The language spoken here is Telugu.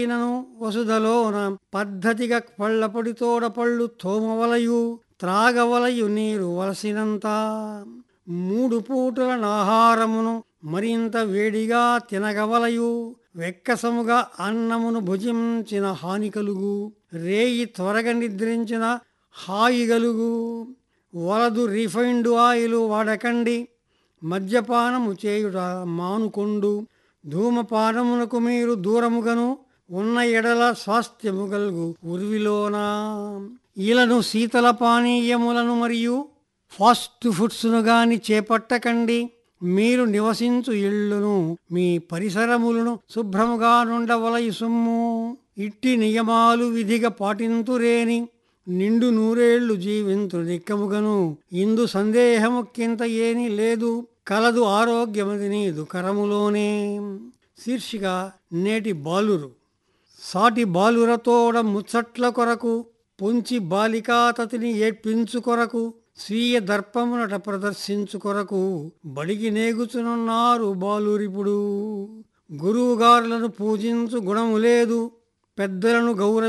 నను వసుధలోన పద్ధతిగా పళ్ళపొడి తోడ పళ్ళు తోమవలయు త్రాగవలయు నీరు వలసినంత మూడు పూటల ఆహారమును మరింత వేడిగా తినగవలయు వెక్కసముగా అన్నమును భుజించిన హాని కలుగు రేయి త్వరగా నిద్రించిన హాయి గలుగు వలదు రిఫైన్డ్ ఆయిల్ వాడకండి మద్యపానము చేయుట మానుకొండు ధూమపానమునకు మీరు దూరముగను ఉన్న ఎడల స్వాస్థ్యము గలుగు ఉర్విలోనా ఇలను శీతల పానీయములను మరియు ఫాస్ట్ ఫుడ్స్ను గాని చేపట్టకండి మీరు నివసించు ఇళ్ళును మీ పరిసరములను శుభ్రముగా నుండవలయి సొమ్ము ఇట్టి నియమాలు విధిగా పాటింతురేని నిండు నూరేళ్లు జీవింతు నిక్కముగను ఇందు సందేహము కింత ఏని లేదు కలదు ఆరోగ్యమది నీదు కరములోనే శీర్షిక నేటి బాలురు సాటి బాలురతోడ ముచ్చట్ల కొరకు పొంచి బాలికాతతిని ఏడ్పించు కొరకు స్వీయ దర్పమునట ప్రదర్శించు కొరకు బడికి నేగుచునున్నారు బాలురిపుడు గురువుగారులను పూజించు గుణము లేదు పెద్దలను గౌరవ